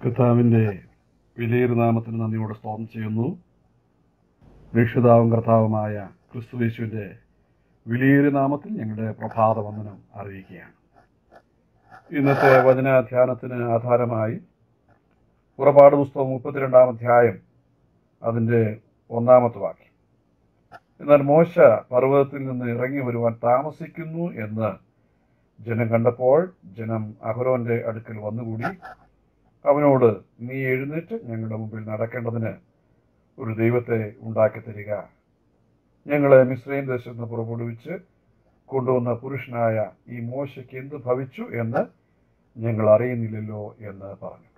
കർത്താവിൻ്റെ വിലയേറിയ നാമത്തിന് നന്ദിയോടെ സ്തോത്രം ചെയ്യുന്നു രക്ഷിതാവും കർത്താവുമായ ക്രിസ്തുവേശുവിൻ്റെ വിലയേറിയ നാമത്തിൽ ഞങ്ങളുടെ പ്രഭാത വന്ദനം അറിയിക്കുകയാണ് ഇന്നത്തെ വചനാധ്യാനത്തിന് ആധാരമായി പുറപ്പാട് പുസ്തകം മുപ്പത്തിരണ്ടാം അധ്യായം അതിൻ്റെ ഒന്നാമത്തെ വാക്യം എന്നാൽ മോശ പർവ്വതത്തിൽ നിന്ന് ഇറങ്ങി വരുവാൻ താമസിക്കുന്നു എന്ന് ജനം കണ്ടപ്പോൾ ജനം അഹരോന്റെ അടുക്കൽ വന്നുകൂടി അവനോട് നീ എഴുന്നേറ്റ് ഞങ്ങളുടെ മുമ്പിൽ നടക്കേണ്ടതിന് ഒരു ദൈവത്തെ ഉണ്ടാക്കി തരിക ഞങ്ങളെ മിശ്രയും ദേശത്ത് നിന്ന് പുറപ്പെടുവിച്ച് കൊണ്ടുവന്ന പുരുഷനായ ഈ മോശയ്ക്ക് എന്ത് ഭവിച്ചു എന്ന് ഞങ്ങൾ അറിയുന്നില്ലല്ലോ എന്ന് പറഞ്ഞു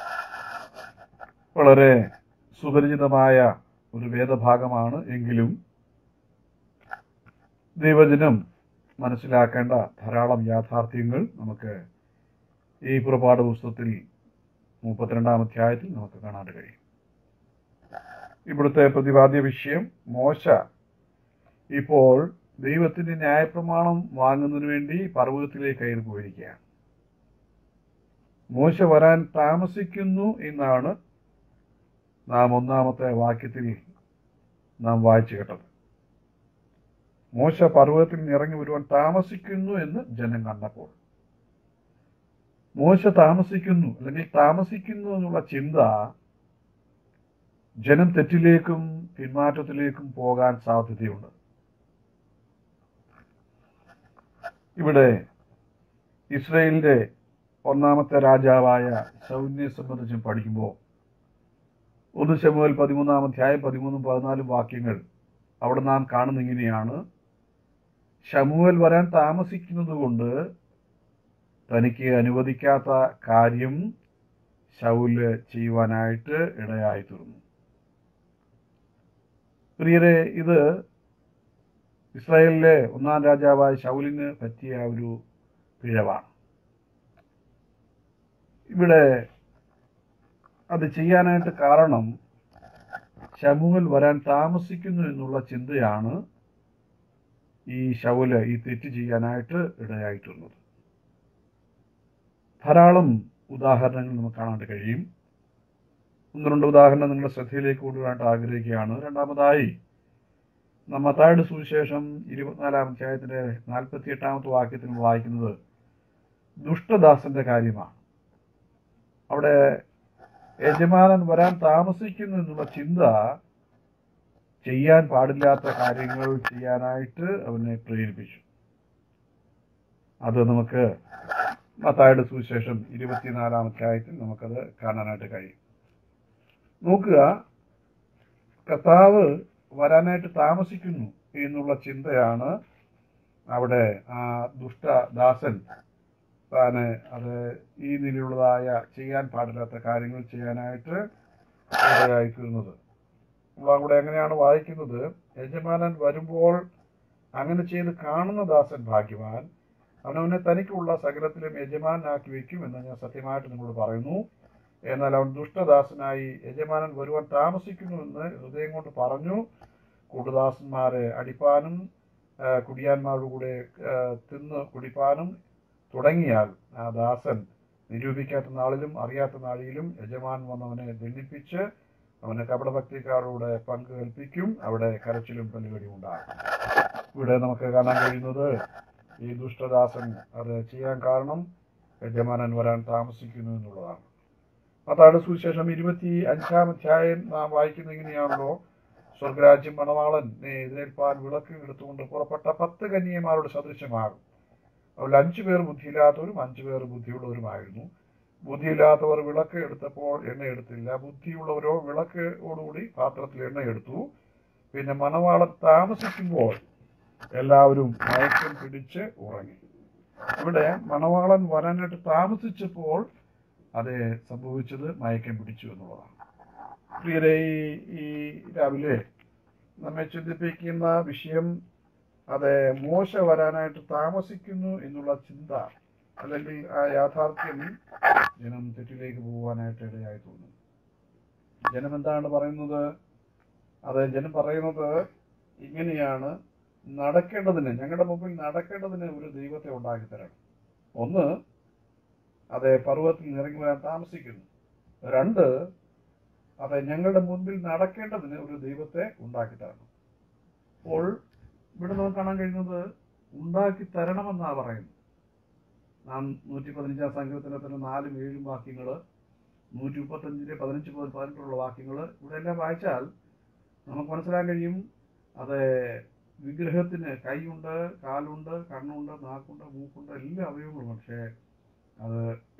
വളരെ സുപരിചിതമായ ഒരു വേദഭാഗമാണ് എങ്കിലും ദൈവജനം മനസ്സിലാക്കേണ്ട ധാരാളം യാഥാർത്ഥ്യങ്ങൾ നമുക്ക് ഈ പുറപ്പാട് പുസ്തകത്തിൽ മുപ്പത്തിരണ്ടാം അധ്യായത്തിൽ നമുക്ക് കാണാൻ കഴിയും ഇവിടുത്തെ പ്രതിപാദ്യ വിഷയം മോശ ഇപ്പോൾ ദൈവത്തിന്റെ ന്യായപ്രമാണം വാങ്ങുന്നതിന് വേണ്ടി പർവ്വതത്തിലേക്ക് കയറി പോയിരിക്കുകയാണ് മോശ വരാൻ താമസിക്കുന്നു എന്നാണ് നാം ഒന്നാമത്തെ വാക്യത്തിൽ നാം വായിച്ചു കേട്ടത് മോശ പർവ്വതത്തിൽ നിന്ന് ഇറങ്ങി വരുവാൻ താമസിക്കുന്നു എന്ന് ജനം കണ്ടപ്പോൾ മോശ താമസിക്കുന്നു അല്ലെങ്കിൽ താമസിക്കുന്നു എന്നുള്ള ചിന്ത ജനം തെറ്റിലേക്കും പിന്മാറ്റത്തിലേക്കും പോകാൻ സാധ്യതയുണ്ട് ഇവിടെ ഇസ്രയേലിന്റെ ഒന്നാമത്തെ രാജാവായ ശൗലിനെ സംബന്ധിച്ചും പഠിക്കുമ്പോൾ ഒന്ന് ശമുവൽ പതിമൂന്നാം അധ്യായം പതിമൂന്നും പതിനാലും വാക്യങ്ങൾ അവിടെ നാം കാണുന്ന ഇങ്ങനെയാണ് ശമുവൽ വരാൻ താമസിക്കുന്നത് കൊണ്ട് തനിക്ക് അനുവദിക്കാത്ത കാര്യം ശൗല് ചെയ്യുവാനായിട്ട് ഇടയായി തീർന്നു പ്രിയരെ ഇത് ഇസ്രായേലിലെ ഒന്നാം രാജാവായ ശൗലിന് പറ്റിയ ഒരു പിഴവാണ് ഇവിടെ അത് ചെയ്യാനായിട്ട് കാരണം ശമുവൽ വരാൻ താമസിക്കുന്നു എന്നുള്ള ചിന്തയാണ് ഈ ശൗല് ഈ തെറ്റ് ചെയ്യാനായിട്ട് ഇടയായിട്ടുള്ളത് ധാരാളം ഉദാഹരണങ്ങൾ നമുക്ക് കാണാൻ കഴിയും ഒന്ന് രണ്ട് ഉദാഹരണം നിങ്ങളുടെ ശ്രദ്ധയിലേക്ക് കൊണ്ടുവരാനായിട്ട് ആഗ്രഹിക്കുകയാണ് രണ്ടാമതായി നമ്മത്തായുടെ സുവിശേഷം ഇരുപത്തിനാലാം അധ്യായത്തിന്റെ നാൽപ്പത്തി എട്ടാമത്തെ വാക്യത്തിൽ വായിക്കുന്നത് ദുഷ്ടദാസന്റെ കാര്യമാണ് അവിടെ യജമാനൻ വരാൻ താമസിക്കുന്നു എന്നുള്ള ചിന്ത ചെയ്യാൻ പാടില്ലാത്ത കാര്യങ്ങൾ ചെയ്യാനായിട്ട് അവനെ പ്രേരിപ്പിച്ചു അത് നമുക്ക് മത്തായുടെ സുവിശേഷം ഇരുപത്തിനാലാം അധ്യായത്തിൽ നമുക്കത് കാണാനായിട്ട് കഴിയും നോക്കുക കർത്താവ് വരാനായിട്ട് താമസിക്കുന്നു എന്നുള്ള ചിന്തയാണ് അവിടെ ആ ദുഷ്ടദാസൻ താന് അത് ഈ നിലയുള്ളതായ ചെയ്യാൻ പാടില്ലാത്ത കാര്യങ്ങൾ ചെയ്യാനായിട്ട് ഇടയായിത്തീർന്നത് നമ്മൾ അവിടെ എങ്ങനെയാണ് വായിക്കുന്നത് യജമാനൻ വരുമ്പോൾ അങ്ങനെ ചെയ്ത് കാണുന്ന ദാസൻ ഭാഗ്യവാൻ അവനവനെ തനിക്കുള്ള സകലത്തിലും യജമാനാക്കി വെക്കും എന്ന് ഞാൻ സത്യമായിട്ട് നിങ്ങളോട് പറയുന്നു എന്നാൽ അവൻ ദുഷ്ടദാസനായി യജമാനൻ വരുവാൻ താമസിക്കുന്നു എന്ന് ഹൃദയം കൊണ്ട് പറഞ്ഞു കൂട്ടുദാസന്മാരെ അടിപ്പാനും കുടിയാന്മാരുടെ കൂടെ തിന്ന് കുടിപ്പാനും തുടങ്ങിയാൽ ആ ദാസൻ നിരൂപിക്കാത്ത നാളിലും അറിയാത്ത നാളിലും യജമാൻ വന്നവനെ ദണ്ഡിപ്പിച്ച് അവന് കപടഭക്തിക്കാരോട് പങ്ക് കൽപ്പിക്കും അവിടെ കരച്ചിലും പല്ലുകടിയും ഉണ്ടാകും ഇവിടെ നമുക്ക് കാണാൻ കഴിയുന്നത് ഈ ദുഷ്ടദാസൻ അത് ചെയ്യാൻ കാരണം യജമാനൻ വരാൻ താമസിക്കുന്നു എന്നുള്ളതാണ് അതാണ് സുവിശേഷം ഇരുപത്തി അഞ്ചാം അധ്യായം നാം വായിക്കുന്ന ഇങ്ങനെയാണല്ലോ സ്വർഗരാജ്യം മണവാളൻ എതിരേൽപ്പാൻ വിളക്ക് എടുത്തുകൊണ്ട് പുറപ്പെട്ട പത്ത് കന്യമാരുടെ സദൃശമാകും അവരിൽ അഞ്ചു പേർ ബുദ്ധിയില്ലാത്തവരും അഞ്ചു പേർ ബുദ്ധിയുള്ളവരുമായിരുന്നു ബുദ്ധിയില്ലാത്തവർ വിളക്ക് എടുത്തപ്പോൾ എണ്ണ എടുത്തില്ല ബുദ്ധിയുള്ളവരോ വിളക്കോടുകൂടി പാത്രത്തിൽ എണ്ണ എടുത്തു പിന്നെ മണവാളൻ താമസിക്കുമ്പോൾ എല്ലാവരും മയക്കം പിടിച്ച് ഉറങ്ങി ഇവിടെ മണവാളൻ വരാനായിട്ട് താമസിച്ചപ്പോൾ അത് സംഭവിച്ചത് മയക്കം പിടിച്ചു എന്നുള്ളതാണ് പ്രിയരെ ഈ രാവിലെ നമ്മെ ചിന്തിപ്പിക്കുന്ന വിഷയം അത് മോശ വരാനായിട്ട് താമസിക്കുന്നു എന്നുള്ള ചിന്ത അല്ലെങ്കിൽ ആ യാഥാർത്ഥ്യം ജനം തെറ്റിലേക്ക് പോകാനായിട്ട് ഇടയായി തോന്നുന്നു ജനം എന്താണ് പറയുന്നത് അത് ജനം പറയുന്നത് ഇങ്ങനെയാണ് നടക്കേണ്ടതിന് ഞങ്ങളുടെ മുമ്പിൽ നടക്കേണ്ടതിന് ഒരു ദൈവത്തെ ഉണ്ടാക്കി തരണം ഒന്ന് അതെ പർവ്വതത്തിൽ ഇറങ്ങി വരാൻ താമസിക്കുന്നു രണ്ട് അതെ ഞങ്ങളുടെ മുൻപിൽ നടക്കേണ്ടതിന് ഒരു ദൈവത്തെ ഉണ്ടാക്കി തരണം അപ്പോൾ ഇവിടെ നമുക്ക് കാണാൻ കഴിയുന്നത് ഉണ്ടാക്കി തരണമെന്നാ പറയുന്നത് നാം നൂറ്റി പതിനഞ്ചാം സംഘത്തിലെ തന്നെ നാലും ഏഴും വാക്യങ്ങൾ നൂറ്റി മുപ്പത്തഞ്ചിലെ പതിനഞ്ച് മുതൽ പതിനെട്ടുള്ള വാക്യങ്ങൾ ഇവിടെ എല്ലാം വായിച്ചാൽ നമുക്ക് മനസ്സിലാക്കാൻ കഴിയും അത് വിഗ്രഹത്തിന് കൈയുണ്ട് കാലുണ്ട് കണ്ണുണ്ട് നാക്കുണ്ട് മൂക്കുണ്ട് എല്ലാ അവയവങ്ങളും പക്ഷേ അത്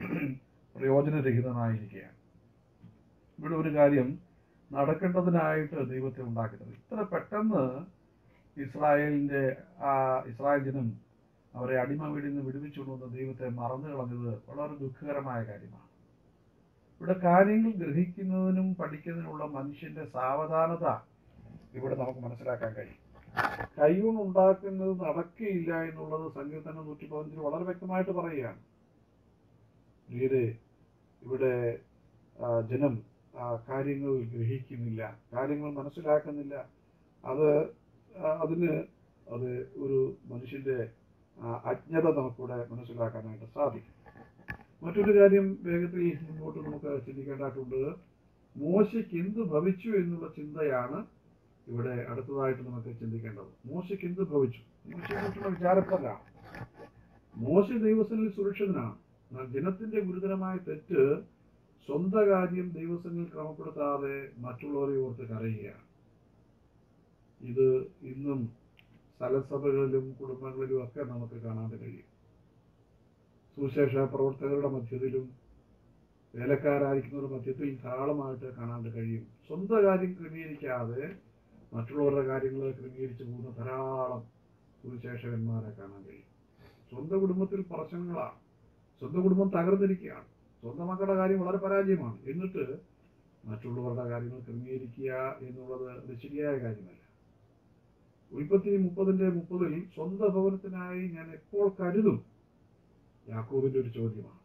പ്രയോജനരഹിതമായിരിക്കുകയാണ് ഇവിടെ ഒരു കാര്യം നടക്കേണ്ടതിനായിട്ട് ദൈവത്തെ ഉണ്ടാക്കുന്നത് ഇത്ര പെട്ടെന്ന് ഇസ്രായേലിന്റെ ആ ഇസ്രായേൽ ജനം അവരെ അടിമ വീടിൽ നിന്ന് വിടുവിച്ചുകൊണ്ടുവന്ന ദൈവത്തെ മറന്നു കളഞ്ഞത് വളരെ ദുഃഖകരമായ കാര്യമാണ് ഇവിടെ കാര്യങ്ങൾ ഗ്രഹിക്കുന്നതിനും പഠിക്കുന്നതിനുള്ള മനുഷ്യന്റെ സാവധാനത ഇവിടെ നമുക്ക് മനസ്സിലാക്കാൻ കഴിയും കൈകൊണ്ട് ഉണ്ടാക്കുന്നത് നടക്കുകയില്ല എന്നുള്ളത് സങ്കീർത്തനം നൂറ്റി പതിനഞ്ചിൽ വളരെ വ്യക്തമായിട്ട് പറയുകയാണ് പ്രിയരെ ഇവിടെ ആ, ജനം ആ, കാര്യങ്ങൾ ഗ്രഹിക്കുന്നില്ല കാര്യങ്ങൾ മനസ്സിലാക്കുന്നില്ല അത് ആ, അതിന് അത് ഒരു മനുഷ്യന്റെ ആ, അജ്ഞത നമുക്കിവിടെ മനസ്സിലാക്കാനായിട്ട് സാധിക്കും മറ്റൊരു കാര്യം വേഗത്തിൽ മുന്നോട്ട് നമുക്ക് ചിന്തിക്കേണ്ടതായിട്ടുണ്ട് മോശയ്ക്ക് എന്ത് ഭവിച്ചു എന്നുള്ള ചിന്തയാണ് ഇവിടെ അടുത്തതായിട്ട് നമുക്ക് ചിന്തിക്കേണ്ടത് മോശയ്ക്ക് എന്ത് ഭവിച്ചു മോശയെ കുറിച്ചുള്ള വിചാരപ്പല്ല മോശ ദൈവസനിൽ സുരക്ഷിതനാണ് എന്നാൽ ജനത്തിന്റെ ഗുരുതരമായ തെറ്റ് സ്വന്തം കാര്യം ദൈവസനിൽ ക്രമപ്പെടുത്താതെ മറ്റുള്ളവരെ ഓർത്ത് കരയുകയാണ് ഇത് ഇന്നും സ്ഥലസഭകളിലും കുടുംബങ്ങളിലും ഒക്കെ നമുക്ക് കാണാൻ കഴിയും സുശേഷ പ്രവർത്തകരുടെ മധ്യത്തിലും വേലക്കാരായിരിക്കുന്നവരുടെ മധ്യത്തിൽ ധാരാളമായിട്ട് കാണാൻ കഴിയും സ്വന്തം കാര്യം ക്രമീകരിക്കാതെ മറ്റുള്ളവരുടെ കാര്യങ്ങൾ ക്രമീകരിച്ചു പോകുന്ന ധാരാളം സുവിശേഷകന്മാരെ കാണാൻ കഴിയും സ്വന്തം കുടുംബത്തിൽ പ്രശ്നങ്ങളാണ് സ്വന്തം കുടുംബം തകർന്നിരിക്കുകയാണ് സ്വന്തം മക്കളുടെ കാര്യം വളരെ പരാജയമാണ് എന്നിട്ട് മറ്റുള്ളവരുടെ കാര്യങ്ങൾ ക്രമീകരിക്കുക എന്നുള്ളത് അത് ശരിയായ കാര്യമല്ല ഉൽപ്പത്തി മുപ്പതിന്റെ മുപ്പതിൽ സ്വന്തം ഭവനത്തിനായി ഞാൻ എപ്പോൾ കരുതും യാക്കോബിന്റെ ഒരു ചോദ്യമാണ്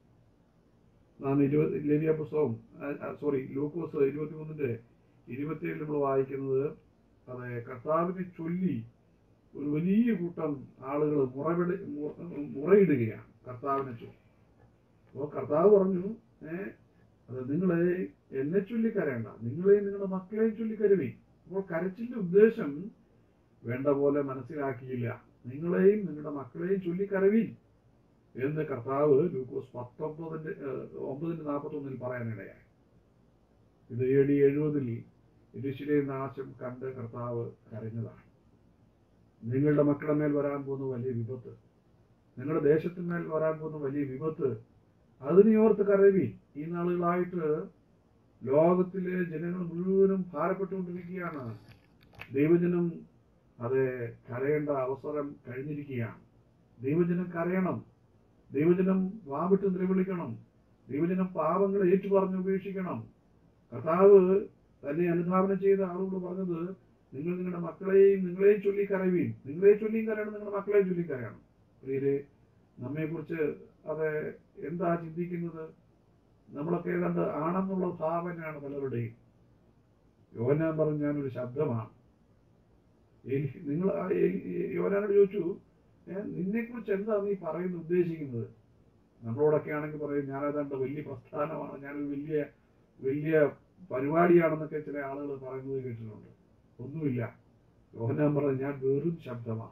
നാം ഇരുപത് ലേവിയ പുസ്തകം സോറി ലൂക്കോസ് ഇരുപത്തിമൂന്നിന്റെ ഇരുപത്തിയേഴിൽ നമ്മൾ വായിക്കുന്നത് അതെ കർത്താവിനെ ചൊല്ലി ഒരു വലിയ കൂട്ടം ആളുകൾ മുറവിട മു- മുറയിടുകയാണ് കർത്താവിനെ ചൊല്ലി അപ്പോൾ കർത്താവ് പറഞ്ഞു ഏ അത് നിങ്ങളെ എന്നെ ചൊല്ലി കരയണ്ട നിങ്ങളെയും നിങ്ങളുടെ മക്കളെയും ചൊല്ലി കരുവി അപ്പോൾ കരച്ചിന്റെ ഉദ്ദേശം വേണ്ട പോലെ മനസ്സിലാക്കിയില്ല നിങ്ങളെയും നിങ്ങളുടെ മക്കളെയും ചൊല്ലി കരവി എന്ന് കർത്താവ് ലൂക്കോസ് പത്തൊമ്പതിന്റെ ഏഹ്, ഒമ്പതിന്റെ നാൽപ്പത്തൊന്നിൽ പറയാനിടയായി ഇത് എ ഡി എഴുപതിൽ ഇരുശിലെ നാശം കണ്ട് കർത്താവ് കരഞ്ഞതാണ് നിങ്ങളുടെ മക്കളുടെ മേൽ വരാൻ പോകുന്ന വലിയ വിപത്ത് നിങ്ങളുടെ ദേശത്തിന്മേൽ വരാൻ പോകുന്ന വലിയ വിപത്ത് അതിനെ ഓർത്ത് കരവി ഈ നാളുകളായിട്ട് ലോകത്തിലെ ജനങ്ങൾ മുഴുവനും ഭാരപ്പെട്ടുകൊണ്ടിരിക്കുകയാണ് ദൈവജനം അത് കരയേണ്ട അവസരം കഴിഞ്ഞിരിക്കുകയാണ് ദൈവജനം കരയണം ദൈവജനം വാവിട്ട് നിലവിളിക്കണം ദൈവജനം പാപങ്ങളെ ഏറ്റുപറഞ്ഞ് ഉപേക്ഷിക്കണം കർത്താവ് തന്നെ അനുധാവനം ചെയ്ത ആളുകൾ പറഞ്ഞത് നിങ്ങൾ നിങ്ങളുടെ മക്കളെയും നിങ്ങളെയും ചൊല്ലി കരവീൻ നിങ്ങളെ ചൊല്ലിയും കരയണം നിങ്ങളുടെ മക്കളെയും ചൊല്ലി കരയണം പ്രിയരെ നമ്മെ കുറിച്ച് അത് എന്താ ചിന്തിക്കുന്നത് നമ്മളൊക്കെ ഏതാണ്ട് ആണെന്നുള്ള ഭാവനയാണ് പലരുടെയും യോഹന്നാൻ പറഞ്ഞു ഞാനൊരു ശബ്ദമാണ് എലി- നിങ്ങൾ ആ എലി- യോഹന്നാനോട് ചോദിച്ചു നിന്നെ കുറിച്ച് എന്താ നീ പറയുന്നത് ഉദ്ദേശിക്കുന്നത് നമ്മളോടൊക്കെ ആണെങ്കിൽ പറയും ഞാൻ ഏതാണ്ട് വലിയ പ്രസ്ഥാനമാണ് ഞാനൊരു വലിയ വലിയ പരിപാടിയാണെന്നൊക്കെ ചില ആളുകൾ പറയുന്നത് കേട്ടിട്ടുണ്ട് ഒന്നുമില്ല യോഹനാൻ പറഞ്ഞു ഞാൻ വെറും ശബ്ദമാണ്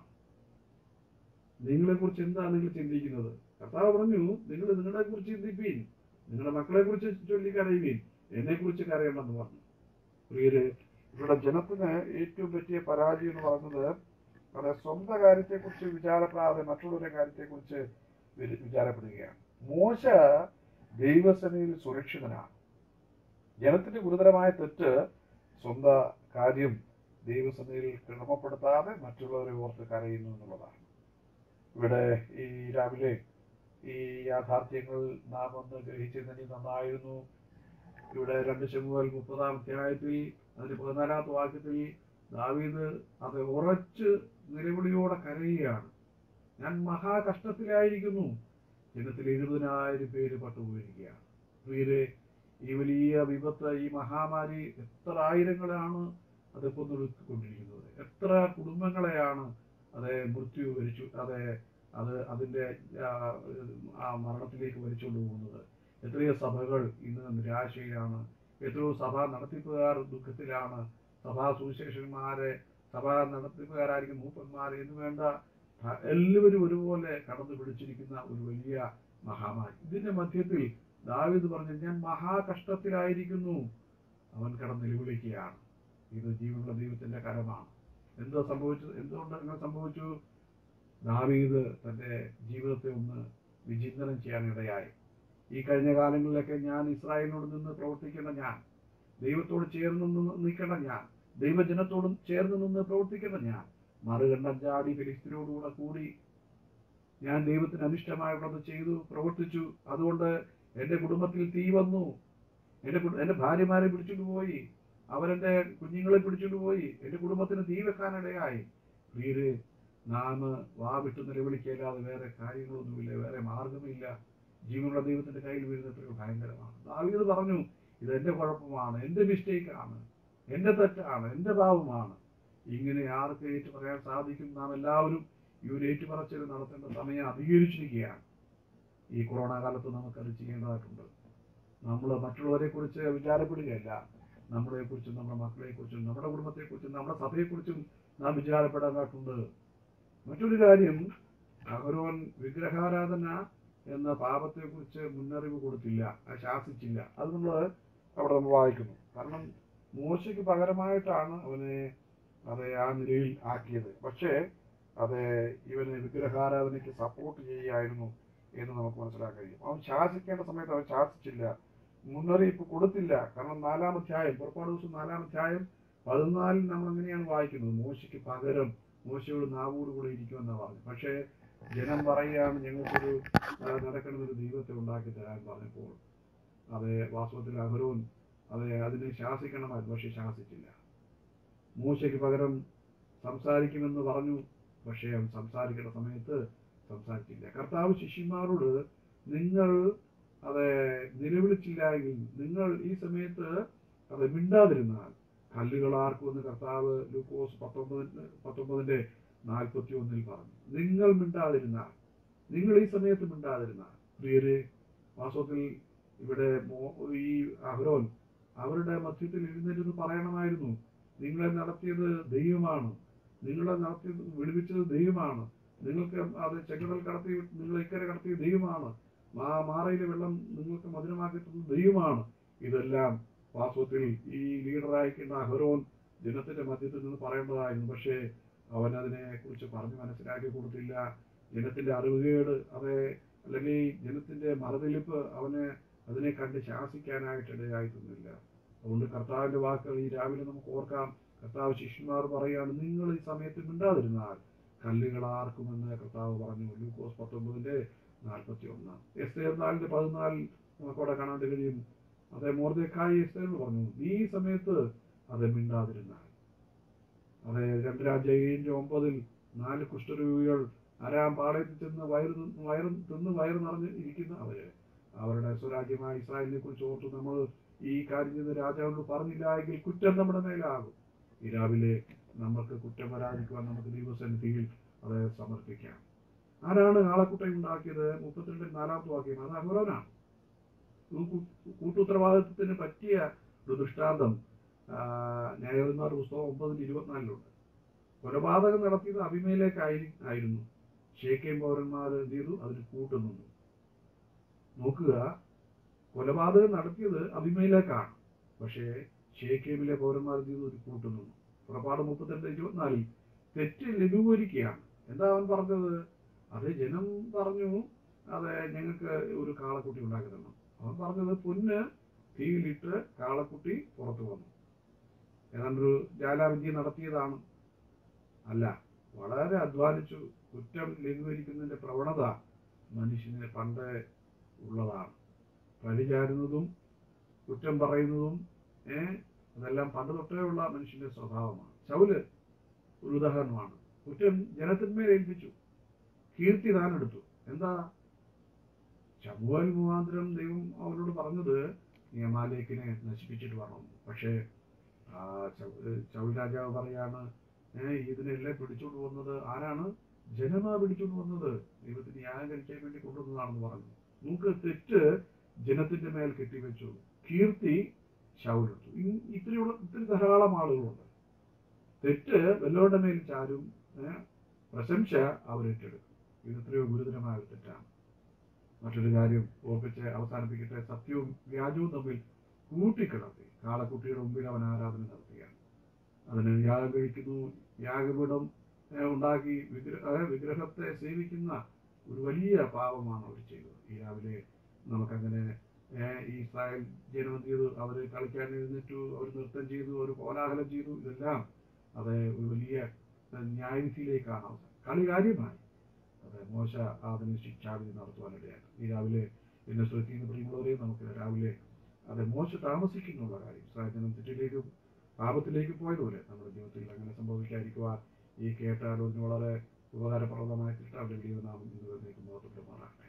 നിങ്ങളെ കുറിച്ച് എന്താ നിങ്ങൾ ചിന്തിക്കുന്നത് കർത്താവ് പറഞ്ഞു നിങ്ങൾ നിങ്ങളെ കുറിച്ച് ചിന്തിപ്പീൻ നിങ്ങളുടെ മക്കളെ കുറിച്ച് ചൊല്ലിക്കറിയുവീൻ എന്നെ കുറിച്ച് കരയണമെന്ന് പറഞ്ഞു പ്രിയര് ഇവിടെ ജനത്തിന് ഏറ്റവും പറ്റിയ പരാജയം എന്ന് പറയുന്നത് അവിടെ സ്വന്തം കാര്യത്തെക്കുറിച്ച് വിചാരപ്പെടാതെ മറ്റുള്ളവരുടെ കാര്യത്തെക്കുറിച്ച് വി- വിചാരപ്പെടുകയാണ് മോശ ദൈവസനയിൽ സുരക്ഷിതനാണ് ജനത്തിന്റെ ഗുരുതരമായ തെറ്റ് സ്വന്തം കാര്യം ദൈവസനയിൽ ക്രമപ്പെടുത്താതെ മറ്റുള്ളവരെ ഓർത്ത് കരയുന്നു എന്നുള്ളതാണ് ഇവിടെ ഈ രാവിലെ ഈ യാഥാർത്ഥ്യങ്ങൾ നാം ഒന്ന് ഗ്രഹിച്ചിരുന്നെങ്കിൽ നന്നായിരുന്നു ഇവിടെ രണ്ട് ശമുവൽ മുപ്പതാം അധ്യായത്തിൽ അതിന്റെ പതിനാലാമത്തെ വാക്യത്തിൽ ദാവീദ് അത് ഉറച്ച് നിലവിളിയോടെ കരയുകയാണ് ഞാൻ മഹാകഷ്ടത്തിലായിരിക്കുന്നു ജനത്തിൽ എഴുപതിനായിരം പേര് പട്ടുപോയിരിക്കുകയാണ് പ്രിയരെ ഈ വലിയ വിപത്ത് ഈ മഹാമാരി എത്ര ആയിരങ്ങളാണ് അത് കൊന്നൊടുക്കൊണ്ടിരിക്കുന്നത് എത്ര കുടുംബങ്ങളെയാണ് അത് മൃത്യു വരിച്ചു അത് അത് അതിന്റെ ആ, ആ മരണത്തിലേക്ക് വലിച്ചുകൊണ്ട് പോകുന്നത് എത്രയോ സഭകൾ ഇന്ന് നിരാശയിലാണ് എത്രയോ സഭാ നടത്തിപ്പുകാർ ദുഃഖത്തിലാണ് സഭാ സുവിശേഷന്മാരെ സഭാ നടത്തിപ്പുകാരായിരിക്കും മൂപ്പന്മാരെ എന്ന് വേണ്ട ധ- എല്ലാവരും ഒരുപോലെ കടന്നു പിടിച്ചിരിക്കുന്ന ഒരു വലിയ മഹാമാരി ഇതിന്റെ മധ്യത്തിൽ ദാവീദ് പറഞ്ഞു ഞാൻ മഹാകഷ്ടത്തിലായിരിക്കുന്നു അവൻ കടന്ന് നിലവിളിക്കുകയാണ് ഇത് ജീവനുള്ള ദൈവത്തിന്റെ കരമാണ് എന്തോ സംഭവിച്ചത് എന്തുകൊണ്ട് അങ്ങനെ സംഭവിച്ചു ദാവീദ് തന്റെ ജീവിതത്തെ ഒന്ന് വിചിന്തനം ചെയ്യാനിടയായി ഈ കഴിഞ്ഞ കാലങ്ങളിലൊക്കെ ഞാൻ ഇസ്രായേലിനോട് നിന്ന് പ്രവർത്തിക്കേണ്ട ഞാൻ ദൈവത്തോട് ചേർന്ന് നിന്ന് നിൽക്കേണ്ട ഞാൻ ദൈവജനത്തോടും ചേർന്ന് നിന്ന് പ്രവർത്തിക്കേണ്ട ഞാൻ മറുകണ്ഠം ചാടി ഫിലിസ്തീനോടുകൂടെ കൂടി ഞാൻ ദൈവത്തിന് അനിഷ്ടമായുള്ളത് ചെയ്തു പ്രവർത്തിച്ചു അതുകൊണ്ട് എൻ്റെ കുടുംബത്തിൽ തീ വന്നു എൻ്റെ കു- എൻ്റെ ഭാര്യമാരെ പിടിച്ചുകൊണ്ട് പോയി അവരെൻ്റെ കുഞ്ഞുങ്ങളെ പിടിച്ചുകൊണ്ട് പോയി എൻ്റെ കുടുംബത്തിന് തീ വെക്കാനിടയായി പ്രിയരെ നാം വാ വിട്ട് നിലവിളിക്കല്ലാതെ വേറെ കാര്യങ്ങളൊന്നുമില്ല വേറെ മാർഗമില്ല ജീവനുള്ള ദൈവത്തിന്റെ കയ്യിൽ വീഴുന്ന എത്രയോ ഭയങ്കരമാണ് ദാവീദ് പറഞ്ഞു ഇത് എൻ്റെ കുഴപ്പമാണ് എൻ്റെ മിസ്റ്റേക്കാണ് എൻ്റെ തെറ്റാണ് എൻ്റെ പാവമാണ് ഇങ്ങനെ ആർക്ക് ഏറ്റു പറയാൻ സാധിക്കും നാം എല്ലാവരും ഈ ഒരു ഏറ്റുപറച്ചിൽ നടത്തേണ്ട സമയം അധികരിച്ചിരിക്കുകയാണ് ഈ കൊറോണ കാലത്ത് നമുക്കത് ചെയ്യേണ്ടതായിട്ടുണ്ട് നമ്മൾ മറ്റുള്ളവരെ കുറിച്ച് വിചാരപ്പെടുകയല്ല നമ്മളെ കുറിച്ചും നമ്മുടെ മക്കളെ കുറിച്ചും നമ്മുടെ കുടുംബത്തെ കുറിച്ചും നമ്മുടെ സഭയെ കുറിച്ചും നാം വിചാരപ്പെടാനായിട്ടുണ്ട് മറ്റൊരു കാര്യം അഹരോൻ വിഗ്രഹാരാധന എന്ന പാപത്തെ കുറിച്ച് മുന്നറിവ് കൊടുത്തില്ല അത് ശാസിച്ചില്ല അത് നമ്മൾ അവിടെ നമ്മൾ വായിക്കുന്നു കാരണം മോശയ്ക്ക് പകരമായിട്ടാണ് അവനെ അത് ആ നിലയിൽ ആക്കിയത് പക്ഷേ അത് ഇവന് വിഗ്രഹാരാധനയ്ക്ക് സപ്പോർട്ട് ചെയ്യുകയായിരുന്നു എന്ന് നമുക്ക് മനസ്സിലാക്കാൻ കഴിയും അവൻ ശാസിക്കേണ്ട സമയത്ത് അവൻ ശാസിച്ചില്ല മുന്നറിയിപ്പ് കൊടുത്തില്ല കാരണം നാലാം അധ്യായം പുറപ്പാട് ദിവസം നാലാം അധ്യായം പതിനാലിൽ നമ്മൾ എങ്ങനെയാണ് വായിക്കുന്നത് മോശയ്ക്ക് പകരം മോശയോട് നാവോട് കൂടെ ഇരിക്കുമെന്നാണ് പറഞ്ഞു പക്ഷേ ജനം പറയുകയാണ് ഞങ്ങൾക്കൊരു ആ, നടക്കുന്ന ഒരു ദൈവത്തെ ഉണ്ടാക്കി തരാൻ പറഞ്ഞപ്പോൾ അത് വാസ്തവത്തിൽ അഹരോൻ അത് അതിനെ ശാസിക്കണമായിരുന്നു പക്ഷെ ശാസിച്ചില്ല മൂശയ്ക്ക് പകരം സംസാരിക്കുമെന്ന് പറഞ്ഞു പക്ഷേ അവൻ സംസാരിക്കേണ്ട സമയത്ത് സംസാരിച്ചില്ല കർത്താവ് ശിഷ്യന്മാരോട് നിങ്ങൾ അത് നിലവിളിച്ചില്ല എങ്കിൽ നിങ്ങൾ ഈ സമയത്ത് അത് മിണ്ടാതിരുന്നാൽ കല്ലുകൾ ആർക്കുമെന്ന് കർത്താവ് ലൂക്കോസ് പത്തൊമ്പതിന് പത്തൊമ്പതിന്റെ നാൽപ്പത്തി ഒന്നിൽ പറഞ്ഞു നിങ്ങൾ മിണ്ടാതിരുന്നാൽ നിങ്ങൾ ഈ സമയത്ത് മിണ്ടാതിരുന്നാൽ പ്രിയരെ വാസ്തവത്തിൽ ഇവിടെ മോ- ഈ അഹ്റോൻ അവരുടെ മധ്യത്തിൽ ഇരുന്നിരുന്ന് പറയണമായിരുന്നു നിങ്ങളെ നടത്തിയത് ദൈവമാണ് നിങ്ങളെ നടത്തിയത് വിടുവിച്ചത് ദൈവമാണ് നിങ്ങൾക്ക് അത് ചെങ്കടൽ കടത്തി നിങ്ങളെ ഇക്കരെ കടത്തിയ ദൈവമാണ് മാ മാറയിലെ വെള്ളം നിങ്ങൾക്ക് മധുരമാക്കി തന്നത് ദൈവമാണ് ഇതെല്ലാം വാസ്തവത്തിൽ ഈ ലീഡറായിരിക്കുന്ന അഹരോൻ ജനത്തിന്റെ മധ്യത്തിൽ നിന്ന് പറയേണ്ടതായിരുന്നു പക്ഷേ അവൻ അതിനെ കുറിച്ച് പറഞ്ഞു മനസ്സിലാക്കി കൊടുത്തില്ല ജനത്തിന്റെ അറിവുകേട് അതെ അല്ലെങ്കിൽ ജനത്തിന്റെ മറുതിലിപ്പ് അവന് അതിനെ കണ്ട് ശാസിക്കാനായിട്ട് ഇടയായിട്ടൊന്നുമില്ല അതുകൊണ്ട് കർത്താവിന്റെ വാക്കുകൾ ഈ രാവിലെ നമുക്ക് ഓർക്കാം കർത്താവ് ശിഷ്യന്മാർ പറയാണ് നിങ്ങൾ ഈ സമയത്ത് മിണ്ടാതിരുന്നാൽ കല്ലുകൾ ആർക്കുമെന്ന് കർത്താവ് പറഞ്ഞു ലൂക്കോസ് പത്തൊമ്പതിന്റെ നാൽപ്പത്തി ഒന്ന് എസ് നാലിന്റെ പതിനാലിൽ നമുക്കവിടെ കാണാൻ കഴിയും അതെ മോർദേക്കായി എസ് പറഞ്ഞു നീ ഈ സമയത്ത് അത് മിണ്ടാതിരുന്നാൽ അതെ രണ്ട് രാജ്യം ഒമ്പതിൽ നാല് കുഷ്ഠരോഗികൾ അരാം പാളയത്തിൽ ചെന്ന് വയറ് തി- വയറ് തിന്ന് വയറ് നിറഞ്ഞ് ഇരിക്കുന്ന അവര് അവരുടെ സ്വരാജ്യമായ ഇസ്രായേലിനെ കുറിച്ച് ഓർത്ത് നമ്മൾ ഈ കാര്യം ചെയ്ത് രാജാവിനോട് പറഞ്ഞില്ല എങ്കിൽ കുറ്റം നമ്മുടെ മേലാകും ഈ രാവിലെ നമുക്ക് കുറ്റം വരാതിരിക്കുവാൻ നമുക്ക് ദൈവസന്നിധിയിൽ അത് സമർപ്പിക്കാം ആരാണ് ആളക്കുട്ട ഉണ്ടാക്കിയത് മുപ്പത്തിരണ്ടിൽ നാലാമത്തെ വാക്യം അത് അഹ്റോനാണ് കൂട്ടുത്തരവാദിത്വത്തിന് പറ്റിയ ഒരു ദൃഷ്ടാന്തം ആ, ന്യായവിന്മാർ പുസ്തകം ഒമ്പതിൽ ഇരുപത്തിനാലിലുണ്ട് കൊലപാതകം നടത്തിയത് അഭിമയിലേക്ക് ആയിരുന്നു ഷേക്കേം പൗരന്മാർ എന്ത് ചെയ്തു അതിന് കൂട്ടുനിന്നു നോക്കുക കൊലപാതകം നടത്തിയത് അഭിമയിലേക്കാണ് പക്ഷേ ഷേക്കേമിലെ പൗരന്മാർ എന്ത് ചെയ്തു ഒരു കൂട്ടുനിന്നു പുറപ്പാട് മുപ്പത്തിരണ്ട് ഇരുപത്തിനാലിൽ തെറ്റ് ലഘൂകരിക്കുകയാണ് എന്താ അവൻ പറഞ്ഞത് അത് ജനം പറഞ്ഞു അത് ഞങ്ങൾക്ക് ഒരു കാളക്കുട്ടി ഉണ്ടാക്കി തരണം അവൻ പറഞ്ഞത് പൊന്ന് തീയിലിട്ട് കാളക്കുട്ടി പുറത്തു വന്നു ഏതാണ്ടൊരു ജാലാവിദ്യ നടത്തിയതാണ് അല്ല വളരെ അധ്വാനിച്ചു കുറ്റം ലഘൂകരിക്കുന്നതിന്റെ പ്രവണത മനുഷ്യന് പണ്ട് ഉള്ളതാണ് പഴിചാരുന്നതും കുറ്റം പറയുന്നതും ഏ അതെല്ലാം പണ്ട് തൊട്ടേ ഉള്ള മനുഷ്യന്റെ സ്വഭാവമാണ് ശൗല് ഒരു ഉദാഹരണമാണ് കുറ്റം ജനത്തിന്മേൽ ഏൽപ്പിച്ചു കീർത്തി താൻ എടുത്തു എന്താ ശമുവൽ മുഖാന്തരം ദൈവം അവനോട് പറഞ്ഞത് നീ അമാലേക്കിനെ നശിപ്പിച്ചിട്ട് വരണം പക്ഷേ ആ ചൗ- ചൗൽ രാജാവ് പറയാണ് ഏഹ് ഇതിനെല്ലാം പിടിച്ചോണ്ട് വന്നത് ആരാണ് ജനമാ പിടിച്ചോണ്ട് വന്നത് ദൈവത്തിന് ന്യായം കഴിക്കാൻ വേണ്ടി കൊണ്ടുവന്നതാണെന്ന് പറഞ്ഞു നമുക്ക് തെറ്റ് ജനത്തിന്റെ മേൽ കെട്ടിവെച്ചു കീർത്തി ശൗലെടുത്തു ഇ- ഇത്രയുള്ള ഇത്തിരി ധാരാളം ആളുകളുണ്ട് തെറ്റ് വല്ലവരുടെ മേൽ ചാരും ഏ, പ്രശംസ അവരേറ്റെടുക്കും ഇത് എത്രയോ ഗുരുതരമായ ഒരു തെറ്റാണ് മറ്റൊരു കാര്യം ഓർപ്പിച്ച് അവസാനിപ്പിക്കട്ടെ സത്യവും വ്യാജവും തമ്മിൽ കൂട്ടിക്കിടത്തി കാളക്കുട്ടിയുടെ മുമ്പിൽ അവൻ ആരാധന നടത്തുകയാണ് അതിന് യാഗം കഴിക്കുന്നു യാഗപീഠം ഏ, ഉണ്ടാക്കി വിഗ്രഹ അതായത് വിഗ്രഹത്തെ സേവിക്കുന്ന ഒരു വലിയ പാപമാണ് അവർ ചെയ്തത് ഈ രാവിലെ നമുക്കങ്ങനെ ഏ, ഈ ഇസ്രായേൽ ജനം എന്ത് ചെയ്തു അവർ കളിക്കാൻ എഴുന്നേറ്റു അവർ നൃത്തം ചെയ്തു അവർ കോലാഹലം ചെയ്തു ഇതെല്ലാം അത് ഒരു വലിയ ഏ, ന്യായവിധിയിലേക്കാണ് അവസാനം കളി കാര്യമായി അത് മോശ അതിന് ശിക്ഷാവിധി നടത്തുവാനിടയാണ് ഈ രാവിലെ എന്നെ ശ്രദ്ധിക്കുന്ന പ്രിയമുള്ളവരെ നമുക്ക് രാവിലെ അത് മോശ താമസിക്കുന്നുള്ള കാര്യം ഇസ്രായേൽ ജനം തെറ്റിലേക്ക് പാപത്തിലേക്ക് പോയതുപോലെ നമ്മുടെ ജീവിതത്തിൽ അങ്ങനെ സംഭവിക്കാതിരിക്കുവാൻ ഈ കേട്ട ആലോചന വളരെ ഉപകാരപ്രദമായ കൃഷ്ണാവിന്റെ നാം ഇന്ന് നിർണ്ണയിക്കുന്ന